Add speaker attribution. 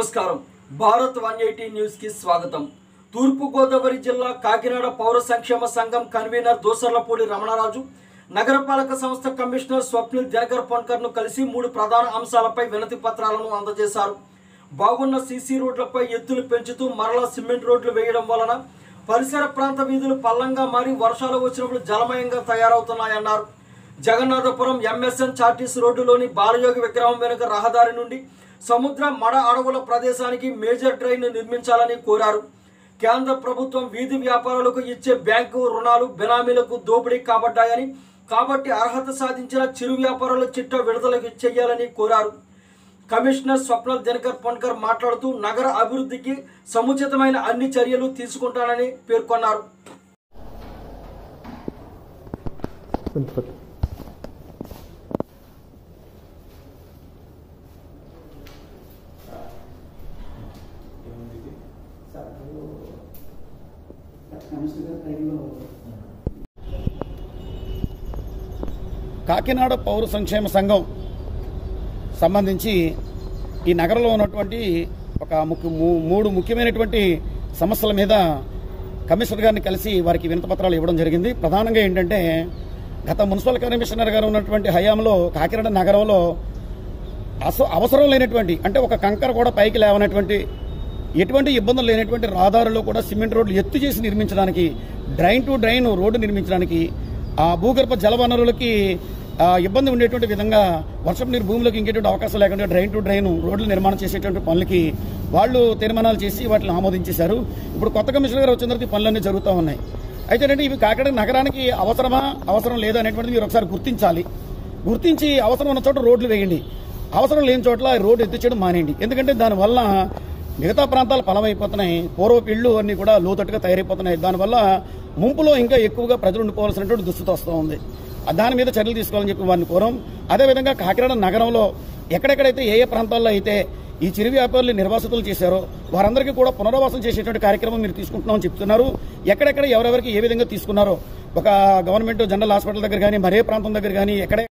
Speaker 1: నమస్కారం Bharat one eighty news కి స్వాగతం తూర్పు గోదావరి జిల్లా కాకినాడ పౌర సంక్షేమ సంఘం కన్వీనర్ దోసర్లపూడి రమణరాజు నగరపాలక సంస్థ కమిషనర్ స్వప్నిల్ దినకర్ పొన్కర్ ను కలిసి మూడు ప్రధాన అంశాలపై వినతి పత్రాలను అందజేశారు బాగున్న సీసీ రోడ్లపై ఎత్తులు పెంచుతూ మరలా సిమెంట్ రోడ్లు వేయడం వలన పరిసర ప్రాంత వీధులు పల్లంగా మారి వర్షాలు వచ్చినప్పుడు జలమయంగా తయారవుతున్నాయన్నారు జగన్నాథపురం ఎంఎస్ఎన్ చార్టీస్ రోడ్డులోని బాలయోగి విగ్రహం వెనుక రహదారి నుండి సముద్ర మడ అడవుల ప్రదేశానికి మేజర్ డ్రైన్ నిర్మించాలని కోరారు కేంద్ర ప్రభుత్వం వీధి వ్యాపారులకు ఇచ్చే బ్యాంకు రుణాలు బెనామీలకు దోపిడీ కాబడ్డాయని కాబట్టి అర్హత సాధించిన చిరు వ్యాపారుల చిట్ట విడుదల చేయాలని కోరారు కమిషనర్ స్వప్నల్ దినకర్ పొన్కర్ మాట్లాడుతూ నగర అభివృద్ధికి సముచితమైన అన్ని చర్యలు తీసుకుంటానని పేర్కొన్నారు
Speaker 2: కాకినాడ పౌర సంక్షేమ సంఘం సంబంధించి ఈ నగరంలో ఉన్నటువంటి ఒక ముఖ్య మూ- మూడు ముఖ్యమైనటువంటి సమస్యల మీద కమిషనర్ గారిని కలిసి వారికి వినతపత్రాలు ఇవ్వడం జరిగింది ప్రధానంగా ఏంటంటే గత మున్సిపల్ కమిషనర్ గారు ఉన్నటువంటి హయాంలో కాకినాడ నగరంలో అస అవసరం లేనటువంటి అంటే ఒక కంకర కూడా పైకి లేవనటువంటి ఎటువంటి ఇబ్బందులు లేనటువంటి రహదారుల్లో కూడా సిమెంట్ రోడ్లు ఎత్తు చేసి నిర్మించడానికి డ్రైన్ టు డ్రైన్ రోడ్డు నిర్మించడానికి ఆ భూగర్భ జల వనరులకి ఆ, ఇబ్బంది ఉండేటువంటి విధంగా వర్షపు నీరు భూమిలోకి ఇంకేటువంటి అవకాశం లేకుండా డ్రైన్ టు డ్రైన్ రోడ్లు నిర్మాణం చేసేటువంటి పనులకి వాళ్ళు తీర్మానాలు చేసి వాటిని ఆమోదించేశారు ఇప్పుడు కొత్త కమిషనర్ గారు వచ్చిన తర్వాత ఈ పనులన్నీ జరుగుతూ ఉన్నాయి అయితే ఏంటంటే ఇవి కాకినాడ నగరానికి అవసరమా అవసరం లేదా అనేటువంటిది మీరు ఒకసారి గుర్తించాలి గుర్తించి అవసరం ఉన్న చోట రోడ్లు వేయండి అవసరం లేని చోట్ల రోడ్డు ఎత్తి చేయడం మానేయండి ఎందుకంటే దానివల్ల మిగతా ప్రాంతాలు ఫలమైపోతున్నాయి పూర్వపు ఇళ్ళు అన్ని కూడా లోతట్టుగా తయారైపోతున్నాయి దానివల్ల ముంపులో ఇంకా ఎక్కువగా ప్రజలు ఉండిపోవాల్సినటువంటి దుస్థితి వస్తూ ఉంది ఆ దాని మీద చర్యలు తీసుకోవాలని చెప్పి వారిని కోరం అదేవిధంగా కాకినాడ నగరంలో ఎక్కడెక్కడైతే ఏ ఏ ప్రాంతాల్లో అయితే ఈ చిరు వ్యాపారులు నిర్వాసితులు చేశారో వారందరికీ కూడా పునరావాసం చేసేటువంటి కార్యక్రమం మీరు తీసుకుంటున్నామని చెప్తున్నారు ఎక్కడెక్కడ ఎవరెవరికి ఏ విధంగా తీసుకున్నారో ఒక గవర్నమెంట్ జనరల్ హాస్పిటల్ దగ్గర కానీ మరే ప్రాంతం దగ్గర కానీ ఎక్కడ